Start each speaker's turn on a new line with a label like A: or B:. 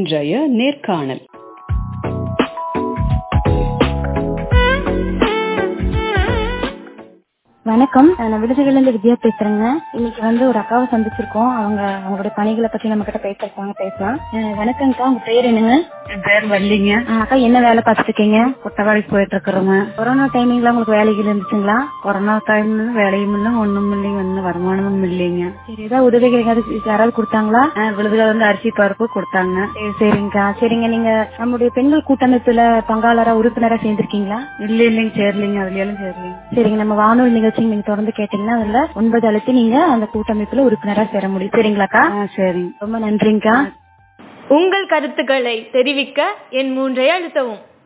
A: இன்றைய நேர்காணல்
B: வணக்கம் நான் விடுதிகள்ல இருந்து வித்யா பேசுறேங்க இன்னைக்கு வந்து ஒரு அக்காவை சந்திச்சிருக்கோம் அவங்க அவங்களுடைய பணிகளை பத்தி நம்ம கிட்ட பேசிருக்காங்க பேசலாம் அஹ் வணக்கம்க்கா உங்க பேர் என்னங்க
C: என் பேர் வள்ளிங்க
B: அஹ் அக்கா என்ன வேலை பார்த்துட்டு இருக்கீங்க
C: குட்டவாடிக்கு போயிட்டு இருக்கிறோங்க
B: கொரோனா டைமிங்ல உங்களுக்கு வேலைகள் இருந்துச்சுங்களா
C: கொரோனா டைம் வேலையும் இல்லை ஒண்ணும் இல்லைங்க ஒன்றும் வருமானமும் இல்லைங்க
B: சரி ஏதாவது உதவிகள் எங்காவது யாராவது கொடுத்தாங்களா
C: ஆ, விழுதுல வந்து அரிசி பருப்பு கொடுத்தாங்க
B: சரி சரிங்கக்கா சரிங்க நீங்க நம்முடைய பெண்கள் கூட்டமைப்புல பங்காளரா உறுப்பினரா சேர்ந்திருக்கீங்களா
C: இல்ல இல்லைங்க சேரலிங்க அதுல எல்லாம் சேரலிங்க
B: சரிங்க நம்ம வானொலி நிகழ்ச்சி நீங்க தொடர்ந்து கேட்டீங்கன்னா அதுல ஒன்பது அழுத்தி நீங்க அந்த கூட்டமைப்புல உறுப்பினரா சேர முடியும் சரிங்களாக்கா
C: ஆ சரிங்க
B: ரொம்ப நன்றிங்கக்கா
D: உங்கள் கருத்துக்களை தெரிவிக்க என் மூன்றை அழுத்தவும்